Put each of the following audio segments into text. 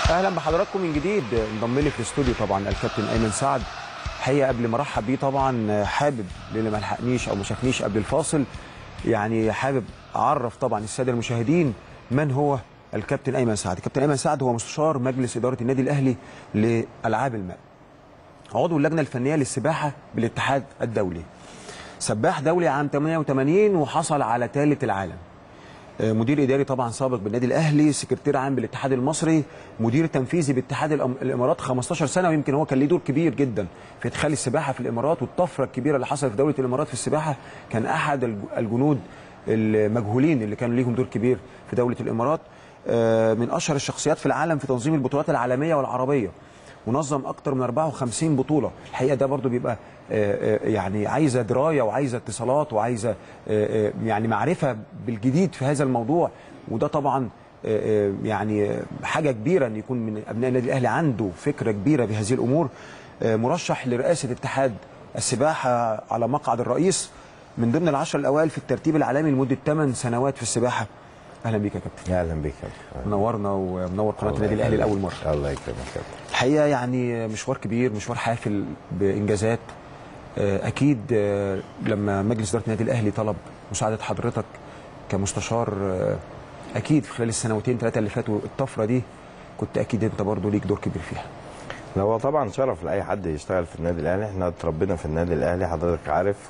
اهلا بحضراتكم من جديد انضم لي في الاستوديو طبعا الكابتن ايمن سعد حقيقه قبل ما ارحب بيه طبعا حابب للي ما لحقنيش او ما شافنيش قبل الفاصل يعني حابب اعرف طبعا الساده المشاهدين من هو الكابتن ايمن سعد الكابتن ايمن سعد هو مستشار مجلس اداره النادي الاهلي لالعاب الماء عضو اللجنه الفنيه للسباحه بالاتحاد الدولي سباح دولي عام 88 وحصل على ثالث العالم مدير اداري طبعا سابق بالنادي الاهلي سكرتير عام بالاتحاد المصري مدير تنفيذي باتحاد الامارات 15 سنه ويمكن هو كان ليه دور كبير جدا في ادخال السباحه في الامارات والطفره الكبيره اللي حصلت في دوله الامارات في السباحه كان احد الجنود المجهولين اللي كانوا ليهم دور كبير في دوله الامارات من اشهر الشخصيات في العالم في تنظيم البطولات العالميه والعربيه ونظم اكتر من 54 بطوله الحقيقه ده برضو بيبقى يعني عايزه درايه وعايزه اتصالات وعايزه يعني معرفه بالجديد في هذا الموضوع وده طبعا يعني حاجه كبيره ان يكون من ابناء النادي الاهلي عنده فكره كبيره بهذه الامور مرشح لرئاسه اتحاد السباحه على مقعد الرئيس من ضمن العشر الاوائل في الترتيب العالمي لمده 8 سنوات في السباحه اهلا بيك يا كابتن اهلا بيك يا كابتن منورنا ومنور قناه النادي الاهلي لاول مره الله يكرمك يا كابتن الحقيقه يعني مشوار كبير مشوار حافل بانجازات اكيد لما مجلس اداره النادي الاهلي طلب مساعده حضرتك كمستشار اكيد في خلال السنوتين ثلاثه اللي فاتوا الطفره دي كنت اكيد انت برضو ليك دور كبير فيها لا هو طبعا شرف لاي حد يشتغل في النادي الاهلي احنا اتربينا في النادي الاهلي حضرتك عارف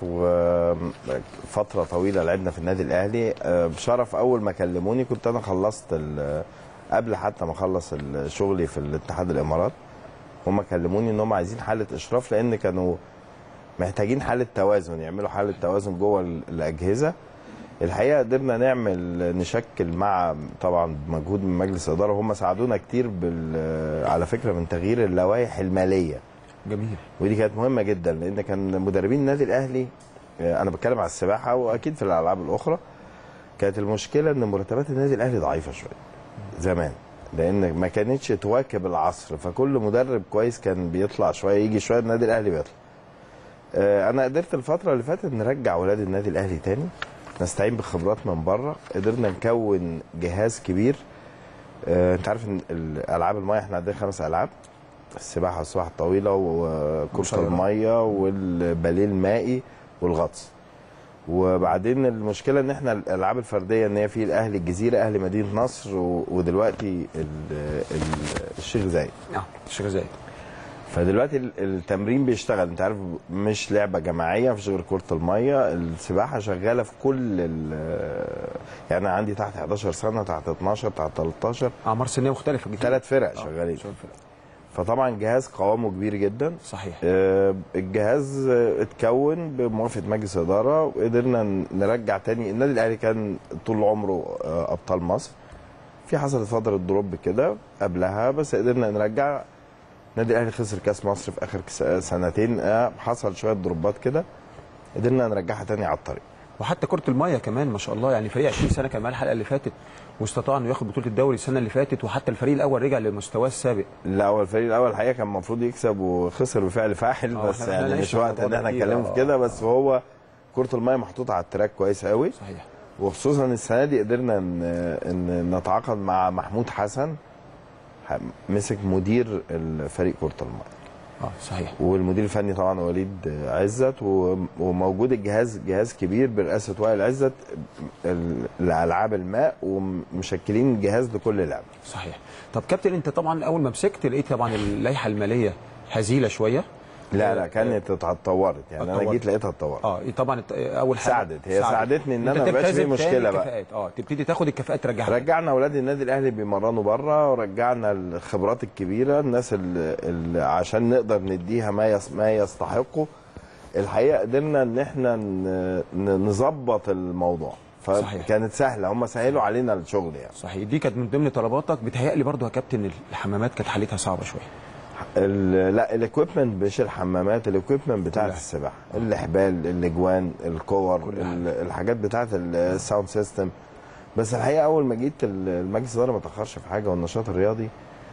وفتره طويله لعبنا في النادي الاهلي بشرف اول ما كلموني كنت انا خلصت قبل حتى ما اخلص شغلي في الاتحاد الامارات هم كلموني ان هم عايزين حاله اشراف لان كانوا محتاجين حاله توازن يعملوا حاله توازن جوه الاجهزه الحقيقه قدرنا نعمل نشكل مع طبعا مجهود من مجلس الاداره وهم ساعدونا كتير بال على فكره من تغيير اللوائح الماليه جميل ودي كانت مهمه جدا لان كان مدربين النادي الاهلي انا بتكلم على السباحه واكيد في الالعاب الاخرى كانت المشكله ان مرتبات النادي الاهلي ضعيفه شويه زمان لان ما كانتش تواكب العصر فكل مدرب كويس كان بيطلع شويه يجي شويه النادي الاهلي بيطلع انا قدرت الفتره اللي فاتت نرجع ولاد النادي الاهلي تاني نستعين بخبرات من بره قدرنا نكون جهاز كبير آه، انت عارف ان الالعاب الميه احنا عندنا خمس العاب السباحه والسباحه الطويله وكره الميه والباليه المائي والغطس وبعدين المشكله ان احنا الالعاب الفرديه ان هي في الاهلي الجزيره اهلي مدينه نصر ودلوقتي الشيخ زايد اه الشيخ زايد فدلوقتي التمرين بيشتغل انت عارف مش لعبه جماعيه مفيش غير كره الميه السباحه شغاله في كل يعني انا عندي تحت 11 سنه تحت 12 تحت 13 اعمار سنيه مختلفه جدا ثلاث فرق شغالين فطبعا جهاز قوامه كبير جدا صحيح آه الجهاز اتكون بموافقه مجلس اداره وقدرنا نرجع تاني النادي الاهلي كان طول عمره آه ابطال مصر في حصلت فتره دروب كده قبلها بس قدرنا نرجع النادي الاهلي خسر كاس مصر في اخر سنتين حصل شويه دروبات كده قدرنا نرجعها تاني على الطريق وحتى كره الميه كمان ما شاء الله يعني فريق 20 سنه كان الحلقه اللي فاتت واستطاع انه ياخد بطوله الدوري السنه اللي فاتت وحتى الفريق الاول رجع لمستواه السابق لا هو الفريق الاول الحقيقه كان المفروض يكسب وخسر بفعل فاحل بس يعني مش وقت ان احنا نتكلم في كده بس هو كره الميه محطوطه على التراك كويس قوي صحيح وخصوصا السنه دي قدرنا ان, إن نتعاقد مع محمود حسن مسك مدير الفريق كره الميه اه صحيح والمدير الفني طبعا وليد عزت وموجود الجهاز جهاز كبير برئاسه وائل عزت لالعاب الماء ومشكلين جهاز لكل لعبه صحيح طب كابتن انت طبعا اول ما مسكت لقيت طبعا اللائحه الماليه هزيله شويه لا لا كانت اتطورت يعني انا جيت لقيتها اتطورت اه طبعا اول حاجه ساعدت هي ساعدتني ان انا ما بقاش في مشكله بقى اه تبتدي تاخد الكفاءات ترجعها رجعنا اولاد النادي الاهلي بيمرنوا بره ورجعنا الخبرات الكبيره الناس اللي, اللي عشان نقدر نديها ما يس ما يستحقوا الحقيقه قدرنا ان احنا نظبط الموضوع فكانت سهله هم سهلوا علينا الشغل يعني صحيح دي كانت من ضمن طلباتك بتهيألي برضه يا كابتن الحمامات كانت حالتها صعبه شويه لا الاكويبمنت مش الحمامات الاكويبمنت بتاعت السباحه الاحبال الاجوان الكور الحاجات بتاعت الساوند سيستم بس الحقيقه اول ما جيت المجلس الاداره ما تاخرش في حاجه والنشاط الرياضي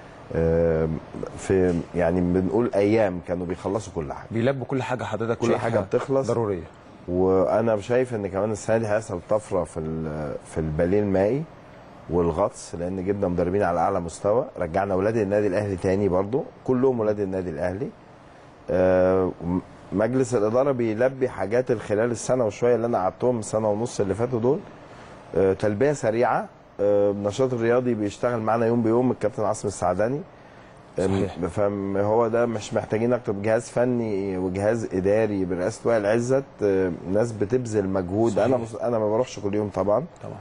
في يعني بنقول ايام كانوا بيخلصوا كل حاجه بيلبوا كل حاجه حضرتك كل حاجه بتخلص ضروريه وانا شايف ان كمان السنه دي هيحصل طفره في في الباليه المائي والغطس لان جبنا مدربين على اعلى مستوى رجعنا اولاد النادي الاهلي تاني برضو كلهم اولاد النادي الاهلي آه، م- مجلس الاداره بيلبي حاجات خلال السنه وشويه اللي انا قعدتهم السنه ونص اللي فاتوا دول آه، تلبيه سريعه آه، النشاط الرياضي بيشتغل معانا يوم بيوم الكابتن عاصم السعداني صحيح. آم، فهو ده مش محتاجين اكتر جهاز فني وجهاز اداري برئاسه وائل عزت آه، ناس بتبذل مجهود صحيح. انا بص- انا ما بروحش كل يوم طبعا طبعا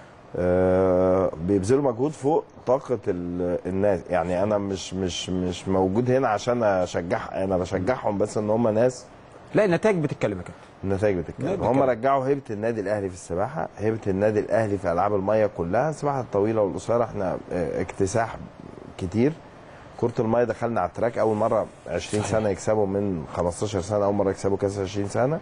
آه، بيبذلوا مجهود فوق طاقه ال- الناس يعني انا مش مش مش موجود هنا عشان اشجع انا بشجعهم بس ان هم ناس لا النتائج بتتكلم يا كابتن النتائج لا، بتتكلم بتتكلم. هم رجعوا هيبه النادي الاهلي في السباحه هيبه النادي الاهلي في العاب الميه كلها السباحه الطويله والقصيره احنا آه، اكتساح كتير كرة المية دخلنا على التراك أول مرة 20 صحيح. سنة يكسبوا من 15 سنة أول مرة يكسبوا كأس 20 سنة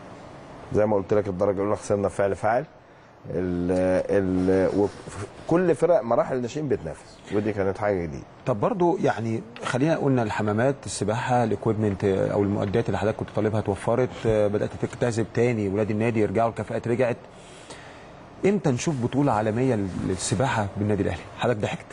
زي ما قلت لك الدرجة الأولى خسرنا فعل فاعل ال ال وف- كل فرق مراحل الناشئين بتنافس ودي كانت حاجة جديدة طب برضو يعني خلينا قلنا الحمامات السباحه الاكويبمنت او المعدات اللي حضرتك كنت طالبها اتوفرت آه، بدات تجتذب تاني ولاد النادي يرجعوا الكفاءات رجعت امتى نشوف بطوله عالميه للسباحه بالنادي الاهلي حضرتك ضحكت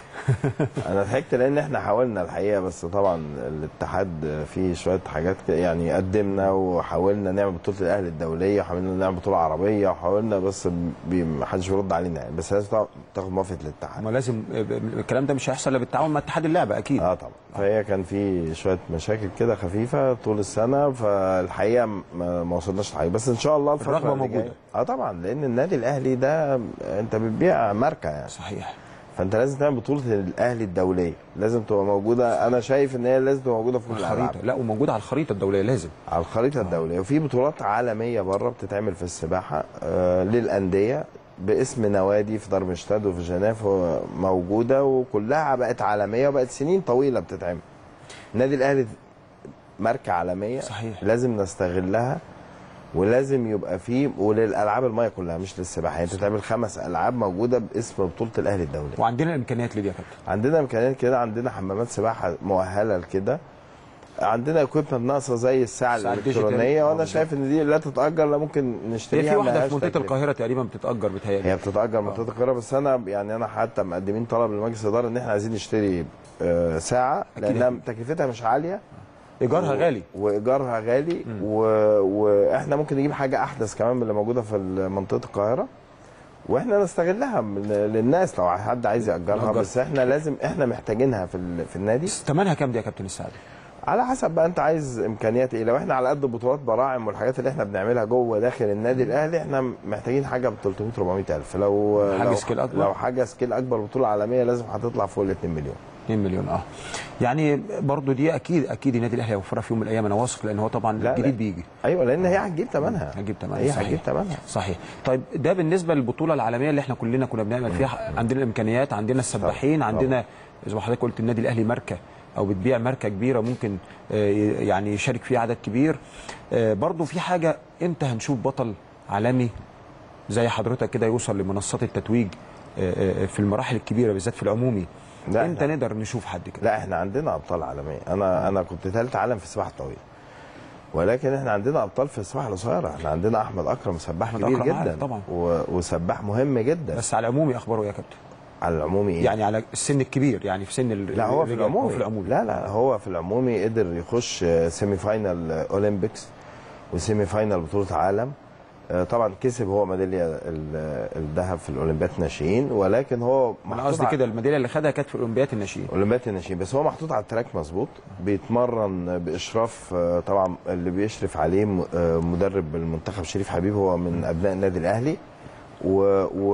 انا ضحكت لان احنا حاولنا الحقيقه بس طبعا الاتحاد فيه شويه حاجات كده يعني قدمنا وحاولنا نعمل بطوله الاهلي الدوليه وحاولنا نعمل بطوله عربيه وحاولنا بس بي- محدش بيرد علينا يعني بس لازم طبعاً تاخد موافقه الاتحاد ما لازم آه، الكلام ده مش هيحصل الا بالتعاون مع اتحاد اللعبه اكيد اه طبعا فهي كان في شويه مشاكل كده خفيفه طول السنه فالحقيقه ما, ما وصلناش لحاجه بس ان شاء الله الفتره الرغبة اللي موجودة. جاية- اه طبعا لان النادي الاهلي ده انت بتبيع ماركه يعني صحيح فانت لازم تعمل بطوله الاهلي الدوليه لازم تبقى موجوده انا شايف ان هي لازم تبقى موجوده في كل الالعاب الخريطه لا وموجوده على الخريطه الدوليه لازم على الخريطه الدوليه وفي بطولات عالميه بره بتتعمل في السباحه آه للانديه باسم نوادي في دارمشتاد وفي جنيف موجوده وكلها بقت عالميه وبقت سنين طويله بتتعمل النادي الاهلي ماركه عالميه صحيح. لازم نستغلها ولازم يبقى فيه وللالعاب الميه كلها مش للسباحه يعني تتعمل خمس العاب موجوده باسم بطوله الاهلي الدوليه وعندنا الامكانيات لدي يا كابتن عندنا امكانيات كده عندنا حمامات سباحه مؤهله لكده عندنا اكويبمنت ناقصه زي الساعه الساعة الالكترونيه الديجيتال. وانا آه، شايف ان دي لا تتاجر لا ممكن هي نشتريها في واحده ملهاش في منطقه تكلفة. القاهره تقريبا بتتاجر بتهيألي هي بتتاجر منطقه القاهره بس انا يعني انا حتى مقدمين طلب لمجلس الاداره ان احنا عايزين نشتري آه، ساعه أكيد لانها أكيد. تكلفتها مش عاليه ايجارها و- غالي وايجارها غالي و... واحنا ممكن نجيب حاجه احدث كمان من اللي موجوده في منطقه القاهره واحنا نستغلها من... للناس لو حد عايز ياجرها نأجرها. بس احنا لازم احنا محتاجينها في ال... في النادي ثمنها كام دي يا كابتن السعد على حسب بقى انت عايز امكانيات ايه لو احنا على قد بطولات براعم والحاجات اللي احنا بنعملها جوه داخل النادي الاهلي احنا محتاجين حاجه ب 300 400 الف لو حاجة لو سكيل أكبر؟ لو حاجه سكيل اكبر بطوله عالميه لازم هتطلع فوق ال 2 مليون 2 مليون اه يعني برضو دي اكيد اكيد النادي الاهلي هيوفرها في يوم من الايام انا واثق لان هو طبعا لا، الجديد لا. بيجي ايوه لان هي هتجيب ثمنها هتجيب ثمنها هي صحيح. هتجيب ثمنها صحيح طيب ده بالنسبه للبطوله العالميه اللي احنا كلنا كنا بنعمل فيها عندنا الامكانيات عندنا السباحين طبعاً. عندنا زي ما حضرتك قلت النادي الاهلي ماركه او بتبيع ماركه كبيره ممكن آه، يعني يشارك فيها عدد كبير آه، برضو في حاجه امتى هنشوف بطل عالمي زي حضرتك كده يوصل لمنصات التتويج آه، آه، في المراحل الكبيره بالذات في العمومي لا، امتى نقدر نشوف حد كده لا احنا عندنا ابطال عالميه انا انا كنت ثالث عالم في السباحه الطويله ولكن احنا عندنا ابطال في السباحه القصيره احنا عندنا احمد اكرم سباح أحمد كبير أكرم عارف جدا طبعاً. و... وسباح مهم جدا بس على العمومي اخباره إيه يا كابتن على العمومي ايه يعني على السن الكبير يعني في سن ال- لا هو في الرجال. العمومي هو في العمومي لا لا هو في العمومي قدر يخش سيمي فاينال اولمبيكس وسيمي فاينال بطوله عالم آه، طبعا كسب هو ميداليه ال- الذهب في الاولمبياد ناشئين ولكن هو انا محطوط قصدي على- كده الميداليه اللي خدها كانت في اولمبياد الناشئين اولمبياد الناشئين بس هو محطوط على التراك مظبوط بيتمرن باشراف آه، طبعا اللي بيشرف عليه م- آه، مدرب المنتخب شريف حبيب هو من ابناء النادي الاهلي و... و...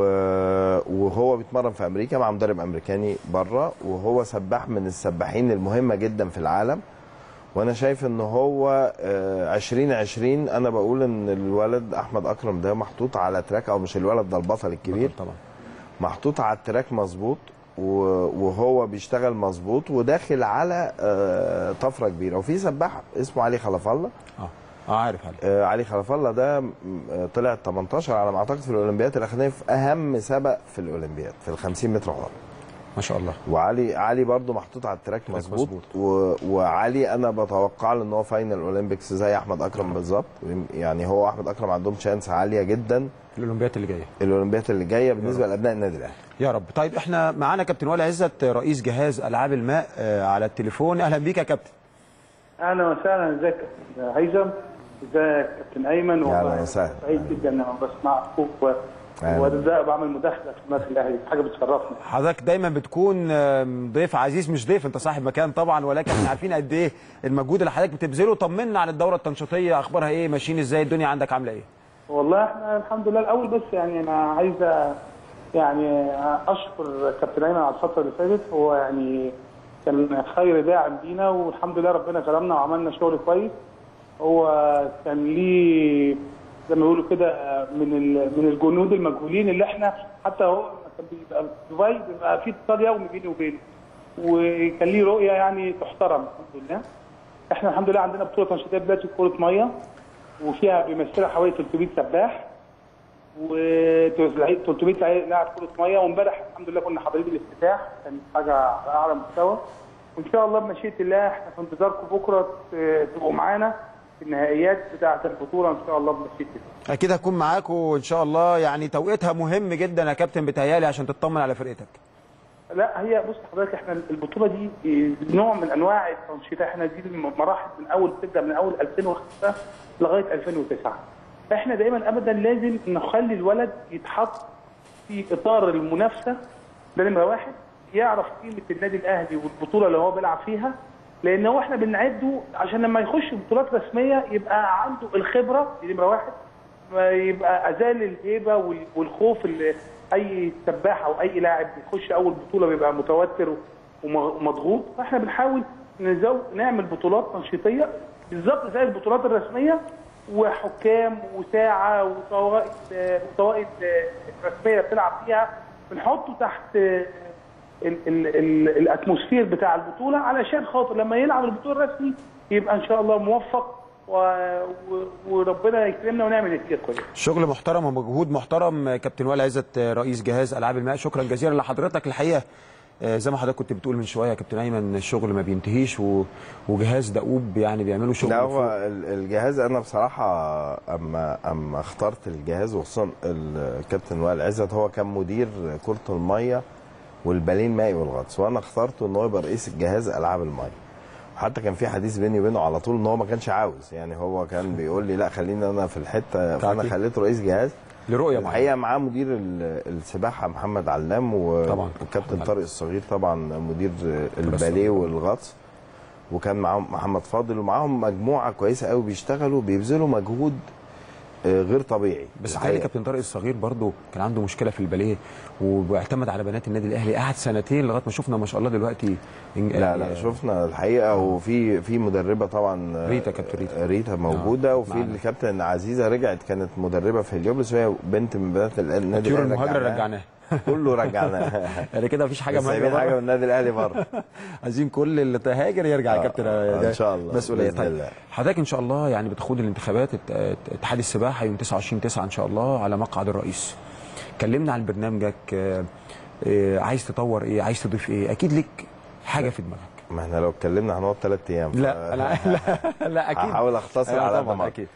وهو بيتمرن في امريكا مع مدرب امريكاني بره وهو سباح من السباحين المهمه جدا في العالم وانا شايف ان هو آه، 2020 انا بقول ان الولد احمد اكرم ده محطوط على تراك او مش الولد ده البطل الكبير طبعا محطوط على التراك مظبوط و- وهو بيشتغل مظبوط وداخل على آه، طفره كبيره وفي سباح اسمه علي خلف الله اه اه عارف علي آه، علي خلف الله ده م- آه، طلع 18 على ما اعتقد في الاولمبياد الاخرانيه في اهم سبق في الاولمبياد في ال 50 متر حر ما شاء الله وعلي علي برضو محطوط على التراك مظبوط مظبوط. و... وعلي انا بتوقع له ان هو فاينل اولمبيكس زي احمد اكرم بالظبط يعني هو واحمد اكرم عندهم شانس عاليه جدا في الاولمبياد اللي جايه الاولمبيات اللي جايه بالنسبه لابناء النادي الاهلي يا رب طيب احنا معانا كابتن وائل عزت رئيس جهاز العاب الماء آه، على التليفون اهلا بيك يا كابتن اهلا وسهلا ازيك يا هيثم ازيك كابتن ايمن يا أهلا وسهلا. سعيد جدا لما بسمعكم و- أهلا. وازاي بعمل مداخله في النادي الاهلي حاجه بتشرفني حضرتك دايما بتكون آم، ضيف عزيز مش ضيف انت صاحب مكان طبعا ولكن احنا عارفين قد ايه المجهود اللي حضرتك بتبذله طمنا عن الدوره التنشيطيه اخبارها ايه ماشيين ازاي الدنيا عندك عامله ايه والله احنا الحمد لله الاول بس يعني انا عايز أ- يعني اشكر كابتن ايمن على الفتره اللي فاتت هو يعني كان خير داعم لينا والحمد لله ربنا كرمنا وعملنا شغل كويس هو كان ليه زي ما بيقولوا كده من ال- من الجنود المجهولين اللي احنا حتى هو لما كان بيبقى في دبي بيبقى في اتصال يومي بيني وبينه وكان ليه رؤيه يعني تحترم الحمد لله احنا الحمد لله عندنا بطوله تنشيطيه دلوقتي كره ميه وفيها بيمثلها حوالي 300 سباح و 300 لاعب كره ميه وامبارح الحمد لله كنا حاضرين الافتتاح كان حاجه على اعلى مستوى وان شاء الله بمشيئه الله احنا في انتظاركم بكره ت- تبقوا معانا في النهائيات بتاعه البطوله ان شاء الله بمشيئه الله اكيد هكون معاكم ان شاء الله يعني توقيتها مهم جدا يا كابتن بتهيالي عشان تطمن على فرقتك لا هي بص حضرتك احنا البطوله دي نوع من انواع التنشيط احنا دي المراحل من اول تبدا من اول 2005 لغايه 2009 احنا دايما ابدا لازم نخلي الولد يتحط في اطار المنافسه ده نمره واحد يعرف قيمه النادي الاهلي والبطوله اللي هو بيلعب فيها لان هو احنا بنعده عشان لما يخش بطولات رسميه يبقى عنده الخبره دي نمره واحد ما يبقى ازال الهيبه وال- والخوف اللي اي سباح او اي لاعب بيخش اول بطوله بيبقى متوتر وم- ومضغوط فاحنا بنحاول نزود نعمل بطولات تنشيطيه بالظبط زي البطولات الرسميه وحكام وساعه وطوائف وطوائف رسميه بتلعب فيها بنحطه تحت ال ال ال الاتموسفير بتاع البطوله علشان خاطر لما يلعب البطوله الرسمي يبقى ان شاء الله موفق و... و... وربنا يكرمنا ونعمل نتيجه كويسه شغل محترم ومجهود محترم كابتن وائل عزت رئيس جهاز العاب الماء شكرا جزيلا لحضرتك الحقيقه آه، زي ما حضرتك كنت بتقول من شويه يا كابتن ايمن الشغل ما بينتهيش و... وجهاز دؤوب يعني بيعملوا شغل لا فوق. هو ال- الجهاز انا بصراحه اما اما اخترت الجهاز وخصوصا الكابتن وائل عزت هو كان مدير كره الميه والبالين المائي والغطس وانا اخترته ان هو يبقى رئيس الجهاز العاب الميه وحتى كان في حديث بيني وبينه على طول ان هو ما كانش عاوز يعني هو كان بيقول لي لا خليني انا في الحته فانا بتاعتي. خليته رئيس جهاز لرؤيه معينه الحقيقه معاه مدير ال- السباحه محمد علام و- طبعاً. والكابتن محمد. طارق الصغير طبعا مدير الباليه والغطس وكان معاهم محمد فاضل ومعاهم مجموعه كويسه قوي بيشتغلوا بيبذلوا مجهود آه، غير طبيعي بس الحقيقة. تخيل كابتن طارق الصغير برضه كان عنده مشكله في الباليه واعتمد على بنات النادي الاهلي قعد سنتين لغايه ما شفنا ما شاء الله دلوقتي إن- لا لا شفنا الحقيقه وفي في مدربه طبعا آه، ريتا، كابتن ريتا. ريتا موجوده آه، وفي معانا. الكابتن عزيزه رجعت كانت مدربه في هليوبلس وهي بنت من بنات النادي طيور الأهلي المهاجره رجعناها. رجعناه كله رجعناه يعني كده مفيش حاجه بس سايبين مهاجره حاجه من بره. النادي الاهلي بره عايزين كل اللي تهاجر يرجع يا آه، كابتن آه، ده إن شاء الله، مسؤوليه بإذن طيب الله. حضرتك ان شاء الله يعني بتخوض الانتخابات ات- اتحاد السباحه يوم 29 9 ان شاء الله على مقعد الرئيس كلمنا عن برنامجك آه، آه، عايز تطور ايه عايز تضيف ايه اكيد ليك حاجه في دماغك ما احنا لو اتكلمنا هنقعد ثلاث ايام لا لا لا, لا اكيد هحاول اختصر أيوة على قد طبعاً، ما أقدر. اكيد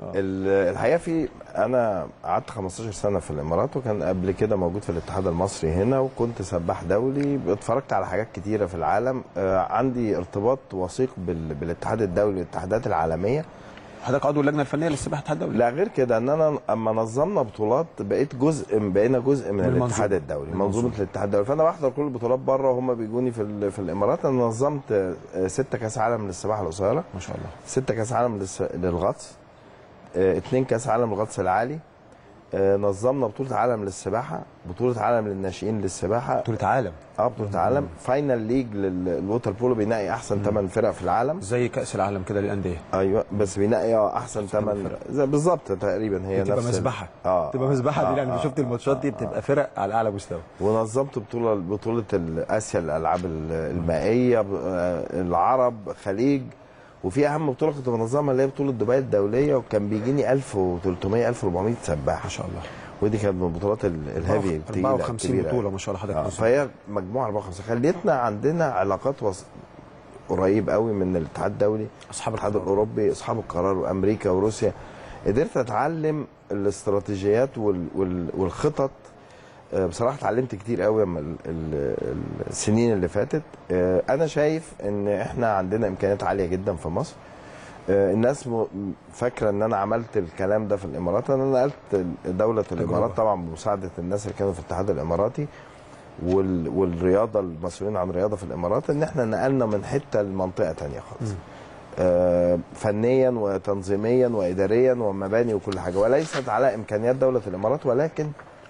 ال- الحقيقه في انا قعدت 15 سنه في الامارات وكان قبل كده موجود في الاتحاد المصري هنا وكنت سباح دولي اتفرجت على حاجات كتيره في العالم آه، عندي ارتباط وثيق بال- بالاتحاد الدولي والاتحادات العالميه حضرتك عضو اللجنه الفنيه للسباحه الاتحاد الدولي لا غير كده ان انا اما نظمنا بطولات بقيت جزء بقينا جزء من من المنظومة. الاتحاد الدولي من المنظومة. منظومه الاتحاد الدولي فانا بحضر كل البطولات بره وهم بيجوني في ال- في الامارات انا نظمت آه، ستة كاس عالم للسباحه القصيره ما شاء الله ستة كاس عالم للس- للغطس آه، اتنين كاس عالم للغطس العالي آه، نظمنا بطولة عالم للسباحة بطولة عالم للناشئين للسباحة بطوله عالم اه بطولة عالم فاينل ليج للووتر بولو بينقي احسن 8 فرق في العالم زي كاس العالم كده للانديه ايوه بس بينقي اه احسن 8 زي بالظبط تقريبا هي تبقى نفس ال- مسبحه اه تبقى مسبحه دي آه، لان آه، شفت الماتشات دي بتبقى فرق على اعلى مستوى ونظمت بطولة بطولة ال- اسيا للالعاب ال- المائية ب- آه، العرب خليج وفي اهم بطولة كنت بنظمها اللي هي بطولة دبي الدولية وكان بيجيني 1300 1400 سباح ما شاء الله ودي كانت من البطولات ال- الهيفي التقيلة 54 الكبيرة. بطوله ما شاء الله حضرتك آه، نزل. فهي مجموعه 54 خليتنا عندنا علاقات وص... قريب قوي من الاتحاد الدولي اصحاب الاتحاد القرار. الاوروبي اصحاب القرار وامريكا وروسيا قدرت اتعلم الاستراتيجيات وال... وال... والخطط آه، بصراحه اتعلمت كتير قوي من ال... ال... السنين اللي فاتت آه، انا شايف ان احنا عندنا امكانيات عاليه جدا في مصر آه، الناس م... فاكره ان انا عملت الكلام ده في الامارات انا نقلت دوله الامارات طبعا بمساعده الناس اللي كانوا في الاتحاد الاماراتي وال... والرياضه المسؤولين عن الرياضه في الامارات ان احنا نقلنا من حته لمنطقه تانية خالص آه، فنيا وتنظيميا واداريا ومباني وكل حاجه وليست على امكانيات دوله الامارات ولكن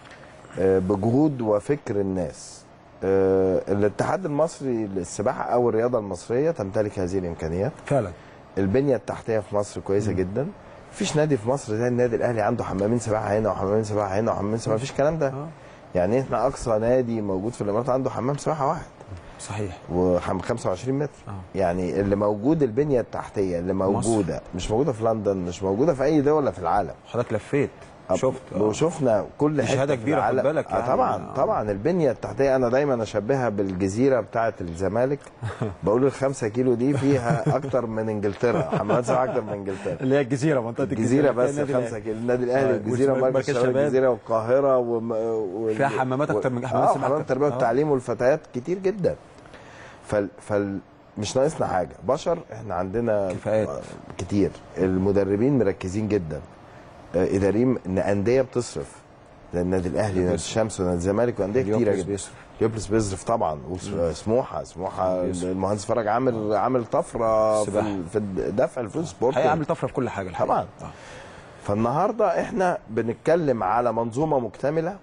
آه، بجهود وفكر الناس آه، الاتحاد المصري للسباحه او الرياضه المصريه تمتلك هذه الامكانيات فعلا البنيه التحتيه في مصر كويسه جدا مفيش نادي في مصر زي النادي الاهلي عنده حمامين سباحه هنا وحمامين سباحه هنا وحمامين سباحه مفيش الكلام ده آه. يعني احنا اقصى نادي موجود في الامارات عنده حمام سباحه واحد صحيح وحم 25 متر آه. يعني اللي موجود البنيه التحتيه اللي موجوده مش موجوده في لندن مش موجوده في اي دوله في العالم حضرتك لفيت شفت آه. وشفنا كل دي حته شهادة في كبيرة، خد العالم. بالك آه يعني. طبعا آه. طبعا البنيه التحتيه انا دايما اشبهها بالجزيره بتاعه الزمالك بقول الخمسة كيلو دي فيها اكتر من انجلترا حمامات سباحه اكتر من انجلترا اللي هي الجزيره منطقه الجزيره بس النادي 5 الأهلي. كيلو النادي الاهلي آه، الجزيره ومركز مركز شباب شباب. الجزيره والقاهره وم... وال... فيها حمامات أكتر من حمامات اه سباحة حمامات أكتر. التربيه آه. والتعليم والفتيات كتير جدا فال... فال... مش ناقصنا حاجه بشر احنا عندنا كفاءات. آه، كتير المدربين مركزين جدا آه، اداريين ان انديه بتصرف زي النادي الاهلي ونادي الشمس ونادي الزمالك وانديه كتيره اليوبلس جدا بيصرف. يوبلس بيصرف طبعا وسموحه سموحه بيصرف. المهندس فرج عامل عامل طفره في, سباحة. ال- في دفع الفلوس سبورت هي عامل طفره في كل حاجه الحقيقة. طبعا. آه. فالنهارده احنا بنتكلم على منظومه مكتمله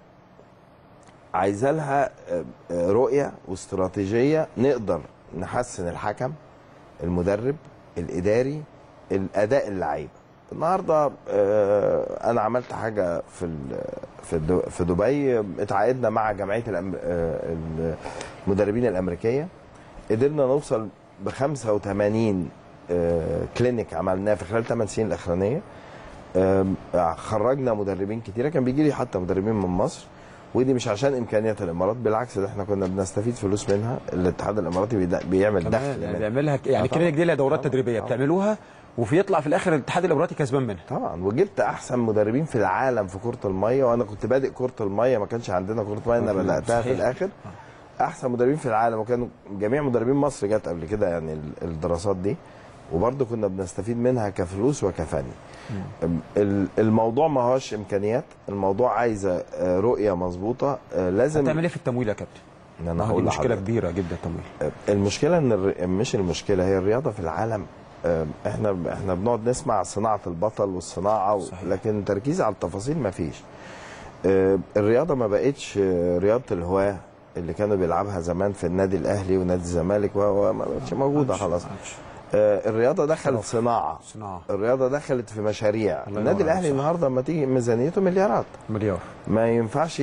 عايزه لها آه، آه، رؤيه واستراتيجيه نقدر نحسن الحكم المدرب الاداري الاداء اللعيبه النهارده آه، انا عملت حاجه في ال- في الدو- في دبي اتعاقدنا مع جمعيه الأم- آه، المدربين الامريكيه قدرنا نوصل ب 85 آه، كلينيك عملناه في خلال 8 سنين الاخرانيه آم، خرجنا مدربين كتيره كان بيجي لي حتى مدربين من مصر ودي مش عشان امكانيات الامارات بالعكس ده احنا كنا بنستفيد فلوس منها الاتحاد الاماراتي بيد- بيعمل دخل كمان يعني منها. بيعملها ك- يعني آه طبعاً. كلينيك دي لها دورات طبعاً. تدريبيه طبعاً. بتعملوها وفي يطلع في الاخر الاتحاد الاماراتي كسبان منها طبعا وجبت احسن مدربين في العالم في كره الميه وانا كنت بادئ كره الميه ما كانش عندنا كره ميه انا آه، بداتها في صحيح. الاخر احسن مدربين في العالم وكانوا جميع مدربين مصر جت قبل كده يعني ال- الدراسات دي وبرضه كنا بنستفيد منها كفلوس وكفن ال- الموضوع ما هوش امكانيات الموضوع عايزه آه، رؤيه مظبوطه آه، لازم هتعمل ايه في التمويل يا كابتن؟ إن انا ما هو دي هقول مشكله لحضرتك. كبيره جدا التمويل المشكله ان الر... مش المشكله هي الرياضه في العالم آه، احنا احنا بنقعد نسمع صناعه البطل والصناعه و... صحيح. لكن تركيز على التفاصيل ما فيش آه، الرياضه ما بقتش آه، رياضه الهواه اللي كانوا بيلعبها زمان في النادي الاهلي ونادي الزمالك وهو ما بقتش موجوده خلاص آه، الرياضه دخلت صناعه صناعه الرياضه دخلت في مشاريع الله النادي ينور عليك، الاهلي صح. النهارده لما تيجي ميزانيته مليارات مليار ما ينفعش ي-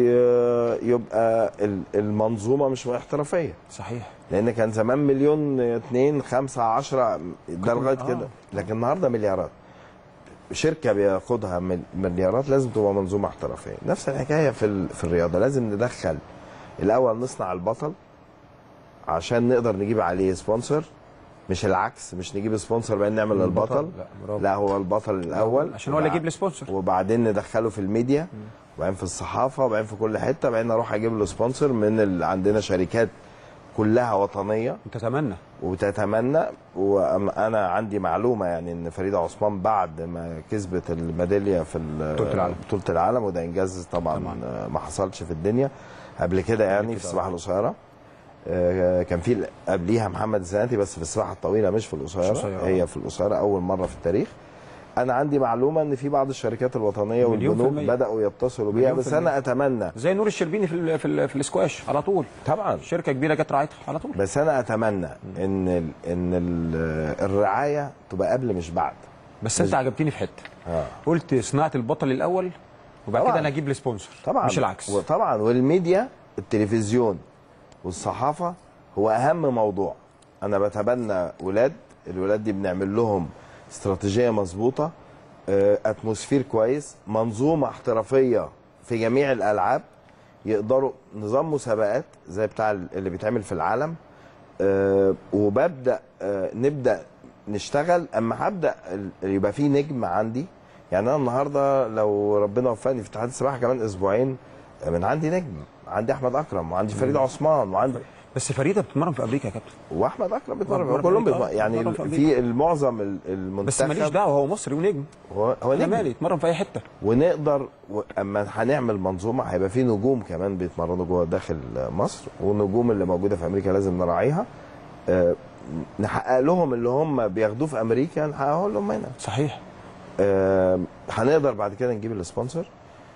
يبقى ال- المنظومه مش احترافيه صحيح لان كان زمان مليون اتنين خمسة عشرة ده لغايه آه. كده لكن النهارده مليارات شركه بياخدها مل- مليارات لازم تبقى منظومه احترافيه نفس الحكايه في ال- في الرياضه لازم ندخل الاول نصنع البطل عشان نقدر نجيب عليه سبونسر مش العكس مش نجيب سبونسر بعدين نعمل البطل لا برافو. لا هو البطل الاول عشان هو اللي يجيب السبونسر وبعدين ندخله في الميديا وبعدين في الصحافه وبعدين في كل حته بعدين اروح اجيب له سبونسر من ال... عندنا شركات كلها وطنيه تتمنى وتتمنى وانا عندي معلومه يعني ان فريده عثمان بعد ما كسبت الميداليه في ال- بطولة العالم. بطوله العالم وده انجاز طبعا, طبعاً. طبعا. ما حصلش في الدنيا قبل كده يعني كده. في السباحه القصيره آه، كان في قبليها محمد الزناتي بس في السباحه الطويله مش في القصيره القصيرة. هي في القصيره اول مره في التاريخ انا عندي معلومه ان في بعض الشركات الوطنيه مليون في والبنوك المية. بداوا يتصلوا بيها مليون بس في انا اتمنى زي نور الشربيني في ال في, ال في الاسكواش على طول طبعا شركه كبيره جت راعتها على طول بس انا اتمنى ان ال ان ال الرعايه تبقى قبل مش بعد بس انت عجبتني في حته اه قلت صناعه البطل الاول وبعد طبعاً. كده انا اجيب السبونسر طبعا مش العكس وطبعا والميديا التلفزيون والصحافه هو اهم موضوع انا بتبنى ولاد الولاد دي بنعمل لهم استراتيجيه مظبوطه آه، اتموسفير كويس منظومه احترافيه في جميع الالعاب يقدروا نظام مسابقات زي بتاع اللي بيتعمل في العالم آه، وببدا آه، نبدا نشتغل اما هبدا ال- يبقى في نجم عندي يعني انا النهارده لو ربنا وفقني في اتحاد السباحه كمان اسبوعين آه، من عندي نجم عندي احمد اكرم وعندي فريد عثمان وعندي بس فريده بتتمرن في امريكا يا كابتن واحمد اكرم بيتمرن بيتمرن في كلهم أمريكا. بيتمرن يعني بيتمرن في ال- أمريكا. في المعظم ال- بس المنتخب ماليش دعوه هو مصري ونجم هو هو انا نجم مالي يتمرن في اي حته ونقدر و- اما هنعمل منظومه هيبقى في نجوم كمان بيتمرنوا جوه داخل مصر والنجوم اللي موجوده في امريكا لازم نراعيها آه، نحقق لهم اللي هم بياخدوه في امريكا نحققه لهم هنا صحيح آه، هنقدر بعد كده نجيب السبونسر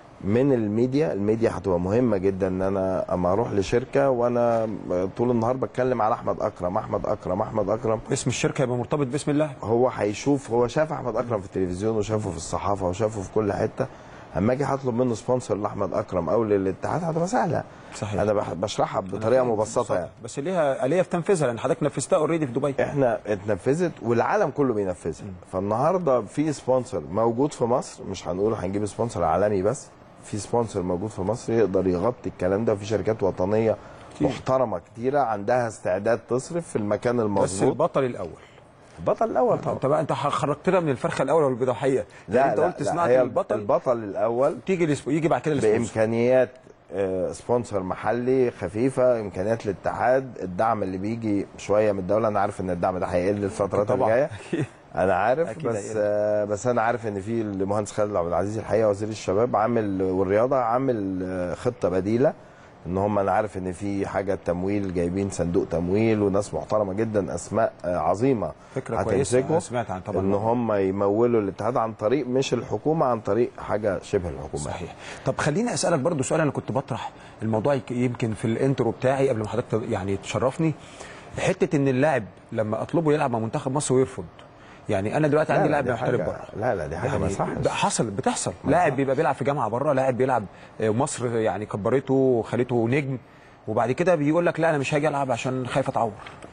من الميديا الميديا هتبقى مهمه جدا ان انا اما اروح لشركه وانا طول النهار بتكلم على احمد اكرم احمد اكرم احمد اكرم اسم الشركه يبقى مرتبط باسم الله هو هيشوف هو شاف احمد اكرم في التلفزيون وشافه في الصحافه وشافه في كل حته اما اجي هطلب منه سبونسر لاحمد اكرم او للاتحاد هتبقى سهله صحيح انا بح- بشرحها بطريقه مبسطه يعني بس ليها اليه في تنفيذها لان حضرتك نفذتها اوريدي في دبي احنا اتنفذت والعالم كله بينفذها فالنهارده في سبونسر موجود في مصر مش هنقول هنجيب سبونسر عالمي بس في سبونسر موجود في مصر يقدر يغطي الكلام ده وفي شركات وطنيه كتير. محترمه كتيره عندها استعداد تصرف في المكان بس المظبوط البطل الاول البطل الاول طبعا انت بقى انت خرجتنا من الفرخه الاول والبضاحيه يعني انت قلت صناعه هي البطل البطل الاول تيجي الاسبوع يجي بعد كده الاسبوع بامكانيات آه، سبونسر محلي خفيفه امكانيات الاتحاد الدعم اللي بيجي شويه من الدوله انا عارف ان الدعم ده هيقل الفترات طبعا. الجايه انا عارف أكيد بس هيقل. آه بس انا عارف ان في المهندس خالد عبد العزيز الحقيقه وزير الشباب عامل والرياضه عامل آه، خطه بديله ان هم انا عارف ان في حاجه تمويل جايبين صندوق تمويل وناس محترمه جدا اسماء آه، عظيمه فكره كويسه هتمسكوا أنا سمعت عن طبعا ان هم يمولوا الاتحاد عن طريق مش الحكومه عن طريق حاجه شبه الحكومه صحيح طب خليني اسالك برضو سؤال انا كنت بطرح الموضوع يك- يمكن في الانترو بتاعي قبل ما حضرتك ت- يعني تشرفني حته ان اللاعب لما اطلبه يلعب مع منتخب مصر ويرفض يعني انا دلوقتي لا، عندي لا، لاعب دي محترف حاجة- بره لا لا دي حاجه ما يصحش ده حصل بتحصل لاعب بيبقى بيلعب في جامعه بره لاعب بيلعب آه، مصر يعني كبرته وخلته نجم وبعد كده بيقول لك لا انا مش هاجي العب عشان خايف اتعور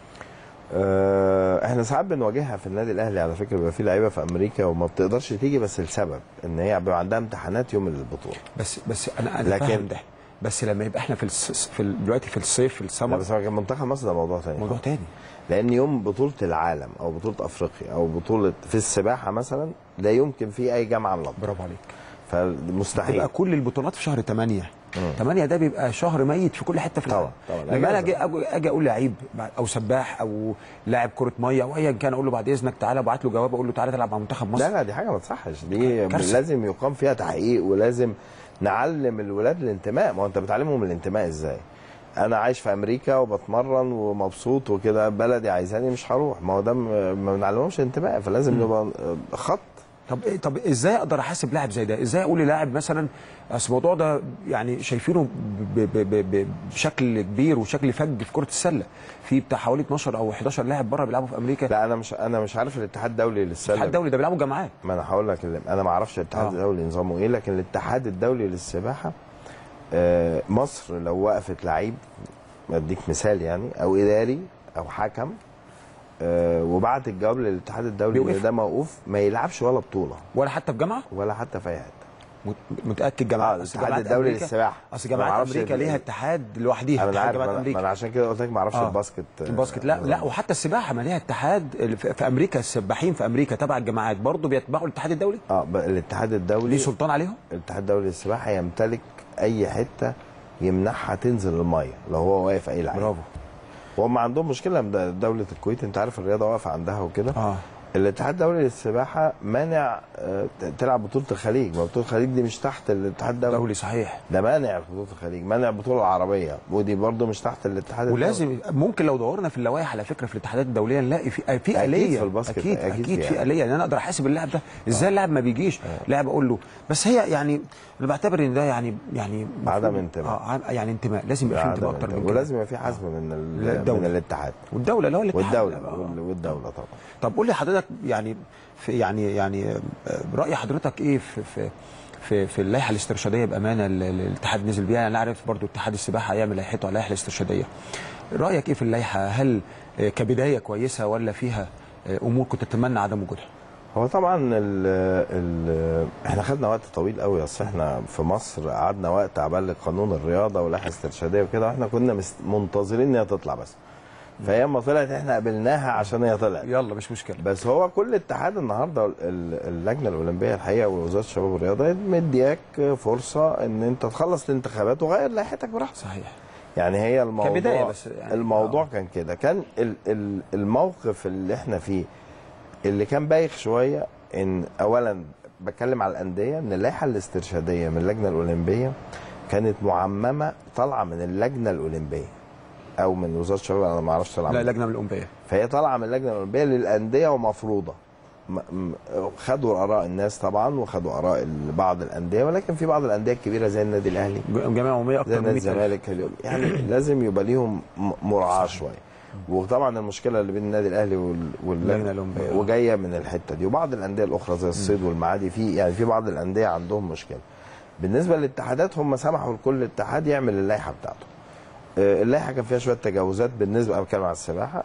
آه، احنا ساعات بنواجهها في النادي الاهلي على فكره بيبقى في لعيبه في امريكا وما بتقدرش تيجي بس لسبب ان هي بيبقى عندها امتحانات يوم البطوله بس بس انا انا لكن- فاهم ده بس لما يبقى احنا في الس... في ال- دلوقتي في الصيف في لا السمر بس هو كان منتخب مصر ده موضوع تاني موضوع تاني لان يوم بطوله العالم او بطوله افريقيا او بطوله في السباحه مثلا لا يمكن في اي جامعه ملعب برافو عليك فمستحيل تبقى كل البطولات في شهر 8 8 ده بيبقى شهر ميت في كل حته في العالم طبعا، طبعا. لما انا أجازة. اجي أجي- اجي اقول لعيب او سباح او لاعب كره ميه او ايا كان اقول له بعد اذنك تعالى ابعت له جواب اقول له تعالى تلعب مع منتخب مصر لا لا دي حاجه ما تصحش دي كارثة. لازم يقام فيها تحقيق ولازم نعلم الولاد الانتماء ما هو انت بتعلمهم الانتماء ازاي انا عايش في امريكا وبتمرن ومبسوط وكده بلدي عايزاني مش هروح ما هو ده م- ما بنعلمهمش انتماء فلازم نبقى خط طب إيه- طب ازاي اقدر احاسب لاعب زي ده؟ ازاي اقول للاعب مثلا اصل الموضوع ده يعني شايفينه ب ب ب ب بشكل كبير وشكل فج في كره السله في بتاع حوالي 12 او 11 لاعب بره بيلعبوا في امريكا لا انا مش انا مش عارف الاتحاد الدولي للسله الاتحاد الدولي ده بيلعبوا جامعات ما انا هقول لك اللي- انا ما اعرفش الاتحاد آه. الدولي نظامه ايه لكن الاتحاد الدولي للسباحه آه، مصر لو وقفت لعيب اديك مثال يعني او اداري او حكم آه، وبعت الجواب للاتحاد الدولي بيوقف. ان ده موقوف ما يلعبش ولا بطوله ولا حتى في جامعه ولا حتى في اي حته مت- متاكد اه جامعات أصل الاتحاد جامعات الدولي أمريكا- للسباحه اصل ما جامعات أعرفش امريكا ال- ليها اتحاد لوحديها انا اتحاد عارف جامعات ما أنا- امريكا ما انا عشان كده قلت لك ما اعرفش آه. الباسكت آه، الباسكت لا لا نظامه. وحتى السباحه ما ليها اتحاد ال- في في امريكا السباحين في امريكا تبع الجامعات برضه بيتبعوا الاتحاد الدولي اه ب- الاتحاد الدولي ليه سلطان عليهم الاتحاد الدولي للسباحه يمتلك اي حته يمنعها تنزل الميه لو هو واقف اي لعيب برافو وهم عندهم مشكله ده دوله الكويت انت عارف الرياضه واقفه عندها وكده اه الاتحاد الدولي للسباحه مانع آه، ت- تلعب بطوله الخليج ما بطوله الخليج دي مش تحت الاتحاد الدولي دولي صحيح ده مانع بطوله الخليج مانع البطوله العربيه ودي برضو مش تحت الاتحاد الدولي ولازم ممكن لو دورنا في اللوائح على فكره في الاتحادات الدوليه نلاقي في في أكيد اليه في الباسكت، اكيد أكيد اكيد في في اليه ان انا اقدر احاسب اللاعب ده ازاي اللاعب ما بيجيش لاعب اقول له بس هي يعني انا بعتبر ان ده يعني يعني عدم مفروض- انتماء. اه عم- يعني انتماء لازم يبقى في عدم انتماء اكتر من الدولي. كده ولازم يبقى في حزم من ال- الدولة. من الاتحاد والدوله اللي هو الاتحاد والدوله آه. وال- والدوله طبعا طب قول لي حضرتك يعني في يعني يعني آه، راي حضرتك ايه في في في, في اللائحه الاسترشاديه بامانه اللي الاتحاد نزل بيها انا عارف برضو اتحاد السباحه هيعمل لائحته على اللائحه الاسترشاديه رايك ايه في اللائحه هل آه، كبدايه كويسه ولا فيها آه، امور كنت تتمنى عدم وجودها هو طبعا ال ال احنا خدنا وقت طويل قوي اصل احنا في مصر قعدنا وقت عبال قانون الرياضه ولائحه استرشاديه وكده واحنا كنا مست- منتظرين ان هي تطلع بس فهي اما طلعت احنا قبلناها عشان هي طلعت يلا مش مشكله بس هو كل اتحاد النهارده ال- اللجنه الاولمبيه الحقيقه ووزاره الشباب والرياضه مدياك فرصه ان انت تخلص الانتخابات وغير لائحتك براحتك صحيح يعني هي الموضوع كبداية بس يعني- الموضوع آه. كان كده كان ال ال الموقف اللي احنا فيه اللي كان بايخ شويه ان اولا بتكلم على الانديه ان اللائحه الاسترشاديه من اللجنه الاولمبيه كانت معممه طالعه من اللجنه الاولمبيه او من وزاره الشباب انا ما اعرفش طالعه لا من- لجنه من الأنبياء فهي طالعه من اللجنه الاولمبيه للانديه ومفروضه م- م- خدوا اراء الناس طبعا وخدوا اراء ال- بعض الانديه ولكن في بعض الانديه الكبيره زي النادي الاهلي جمعيه عموميه زي اكتر من نادي 100 الزمالك اليوم يعني لازم يبقى ليهم م- مراعاه شويه وطبعا المشكله اللي بين النادي الاهلي وال- اللجنة واللجنه الأولمبية. وجايه من الحته دي وبعض الانديه الاخرى زي الصيد والمعادي في يعني في بعض الانديه عندهم مشكله بالنسبه للاتحادات هم سمحوا لكل اتحاد يعمل اللائحه بتاعته آه، اللائحه كان فيها شويه تجاوزات بالنسبه انا بتكلم على السباحه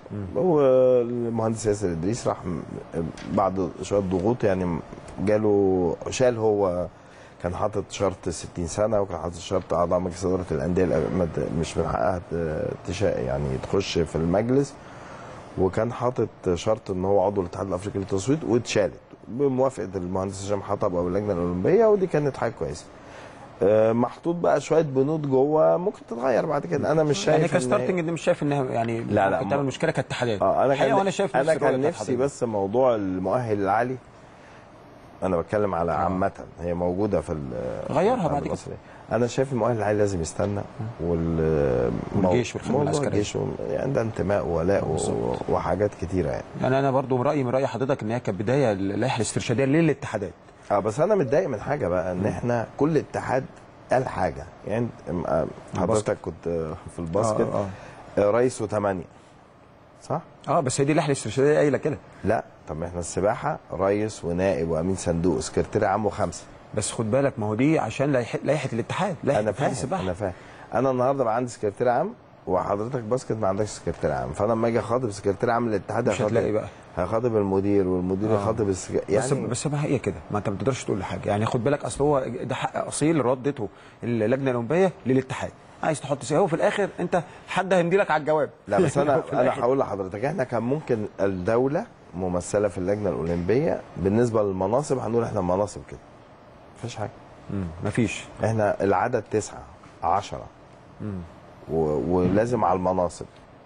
والمهندس ياسر ادريس راح م- بعد شويه ضغوط يعني جاله شال هو كان حاطط شرط 60 سنه وكان حاطط شرط اعضاء مجلس اداره الانديه الأ- ما ت- مش من حقها ت- تشا يعني تخش في المجلس وكان حاطط شرط ان هو عضو الاتحاد الافريقي للتصويت واتشالت بموافقه المهندس هشام حطب او اللجنه الاولمبيه ودي كانت حاجه كويسه آه، محطوط بقى شويه بنود جوه ممكن تتغير بعد كده انا مش شايف يعني إن هي- كستارتنج دي مش شايف انها يعني لا، لا، ممكن ما- تعمل مشكله كاتحادات اه انا الحقيقة كان وانا شايف انا نفس الرؤية كان بتاعت نفسي حضرتك. بس موضوع المؤهل العالي انا بتكلم على عامه هي موجوده في ال- غيرها في بعد كده. المصري. انا شايف المؤهل العالي لازم يستنى وال والجيش والخدمة موضوع العسكرية. الجيش و- يعني ده انتماء وولاء و- بالظبط. وحاجات كتيره يعني يعني انا برضو من رايي من راي حضرتك ان هي كبدايه اللائحه الاسترشاديه للاتحادات اه بس انا متضايق من حاجه بقى ان احنا كل اتحاد قال حاجه يعني ام- آه، حضرتك كنت آه، في الباسكت آه، آه، رئيس وثمانيه صح؟ اه بس هي دي اللائحه الاسترشاديه قايله كده لا طب ما احنا السباحه رئيس ونائب وامين صندوق سكرتير عام وخمسه بس خد بالك ما هو دي عشان لائحه لائحة الاتحاد لائحه انا اتحاد فاهم السباحه انا فاهم انا النهارده بقى عندي سكرتير عام وحضرتك باسكت ما عندكش سكرتير عام فانا لما اجي اخاطب سكرتير عام للاتحاد مش هتلاقي هخاطب بقى. هخاطب المدير والمدير آه. يخاطب السك... بس يعني بس ما هي كده ما انت ما تقدرش تقول حاجه يعني خد بالك اصل هو ده حق اصيل ردته اللجنه الاولمبيه للاتحاد عايز تحط سي هو في الاخر انت حد هيمدي لك على الجواب لا بس انا في انا الآخر. هقول لحضرتك احنا كان ممكن الدوله ممثله في اللجنه الاولمبيه بالنسبه للمناصب هنقول احنا مناصب كده مفيش حاجه مم، مفيش احنا العدد تسعة عشرة و... ولازم على المناصب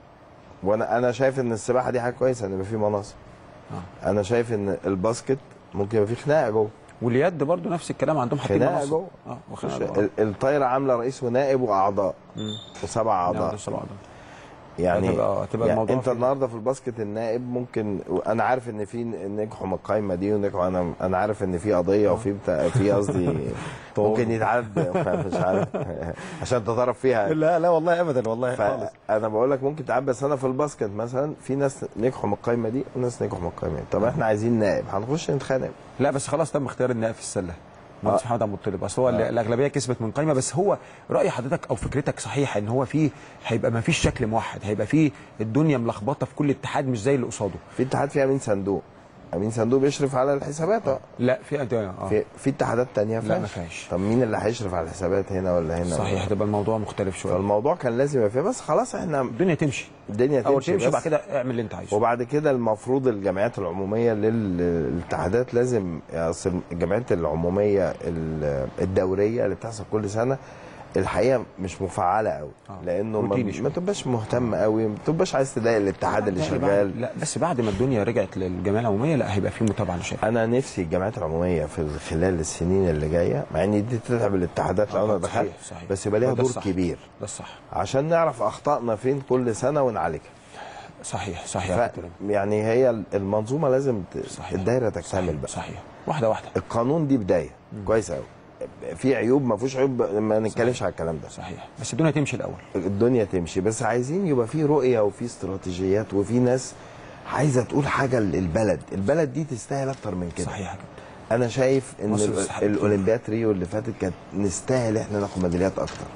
وانا انا شايف ان السباحه دي حاجه كويسه ان يبقى في مناصب آه. انا شايف ان الباسكت ممكن يبقى في خناقه جوه واليد برضو نفس الكلام عندهم حاطين خناقه مناصب. جوه اه خش- وخناقه جوه. ال- الطايره عامله رئيس ونائب واعضاء مم. وسبع نعم، اعضاء ده سبعة ده. يعني هتبقى- هتبقى يعني الموضوع انت فيه- النهارده في الباسكت النائب ممكن انا عارف ان في نجحوا من القايمه دي ونجحوا انا انا عارف ان في قضيه وفي بتاع في قصدي ممكن يتعد مش عارف عشان انت طرف فيها لا لا والله ابدا والله خالص فانا بقول لك ممكن تعب بس انا في الباسكت مثلا في ناس نجحوا من القايمه دي وناس نجحوا من القايمه دي طب احنا عايزين نائب هنخش نتخانق لا بس خلاص تم اختيار النائب في السله مهندس محمد عبد المطلب اصل هو الاغلبيه كسبت من قايمه بس هو راي حضرتك او فكرتك صحيحه ان هو في هيبقى ما فيش شكل موحد هيبقى في الدنيا ملخبطه في كل اتحاد مش زي اللي قصاده في اتحاد فيه امين صندوق امين صندوق بيشرف على الحسابات اه لا في اه في في اتحادات تانية لا، ما فيهاش. فيهاش. طب مين اللي هيشرف على الحسابات هنا ولا هنا صحيح ولا- هتبقى الموضوع مختلف شويه فالموضوع كان لازم يبقى فيه بس خلاص احنا الدنيا تمشي الدنيا اول تمشي تمشي بس بعد كده اعمل اللي انت عايزه وبعد كده المفروض الجمعيات العموميه لل- للاتحادات لازم اصل الجمعيات العموميه ال- الدوريه اللي بتحصل كل سنه الحقيقه مش مفعله قوي آه. لانه ما, روتيني شوية. ما تبقاش مهتم قوي ما تبقاش عايز تضايق الاتحاد اللي لا، بعد- شغال لا بس بعد ما الدنيا رجعت للجمعيه العموميه لا هيبقى في متابعه انا شايف انا نفسي الجامعات العموميه في خلال السنين اللي جايه مع ان دي تتعب الاتحادات لو انا آه، دخلت صحيح، صحيح. بس يبقى ليها ده دور الصح. كبير ده الصح عشان نعرف اخطائنا فين كل سنه ونعالجها صحيح صحيح يا ف... كابتن. يعني هي المنظومه لازم ت... صحيح. الدايره تكتمل صحيح. بقى صحيح واحده واحده القانون دي بدايه كويس قوي في عيوب ما فيهوش عيوب ما نتكلمش على الكلام ده صحيح بس الدنيا تمشي الاول الدنيا تمشي بس عايزين يبقى في رؤيه وفي استراتيجيات وفي ناس عايزه تقول حاجه للبلد البلد دي تستاهل اكتر من كده صحيح يا كابتن انا شايف ان مصر ال- تستحق كتير. الاولمبياد ريو اللي فاتت كانت نستاهل احنا ناخد ميداليات اكتر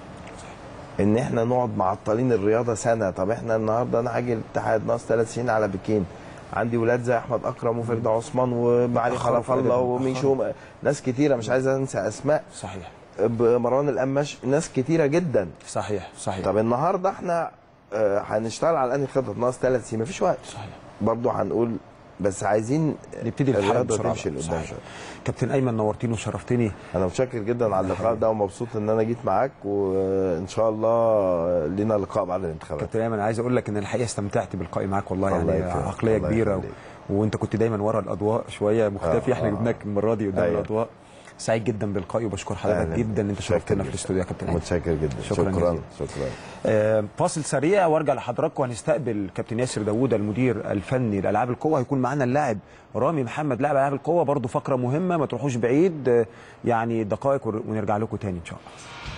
ان احنا نقعد معطلين الرياضه سنه طب احنا النهارده انا هاجي الاتحاد ناقص ثلاث سنين على بكين عندي ولاد زي احمد اكرم وفريد عثمان ومعالي أخروا خلف الله فعلاً. وميشو ناس كتيره مش عايز انسى اسماء صحيح مروان القماش ناس كتيره جدا صحيح صحيح طب النهارده احنا آه، هنشتغل على انهي خطط ناقص ثلاث سنين مفيش وقت صحيح برضه هنقول بس عايزين نبتدي نتحرك الرياضة بسرعه تمشي بقى. لقدام صحيح. شوية. كابتن ايمن نورتيني وشرفتني انا متشكر جدا على اللقاء ده ومبسوط ان انا جيت معاك وان شاء الله لينا لقاء بعد الانتخابات كابتن ايمن عايز اقول لك ان الحقيقه استمتعت باللقاء معاك والله الله يعني يكرمك. عقليه الله كبيره و... يخليك. وانت كنت دايما ورا الاضواء شويه مختفي آه، احنا آه. جبناك المره دي قدام أيوة. الاضواء سعيد جدا باللقاء وبشكر حضرتك أهلاً. جدا ان انت متشكر شرفتنا في جداً. الاستوديو يا كابتن ايمن متشكر جدا شكراً شكرا جزيلاً. شكرا آه، فاصل سريع وارجع لحضراتكم هنستقبل كابتن ياسر داوود المدير الفني لالعاب القوه هيكون معانا اللاعب رامي محمد لاعب العاب القوه برضو فقره مهمه ما تروحوش بعيد آه، يعني دقائق ونرجع لكم تاني ان شاء الله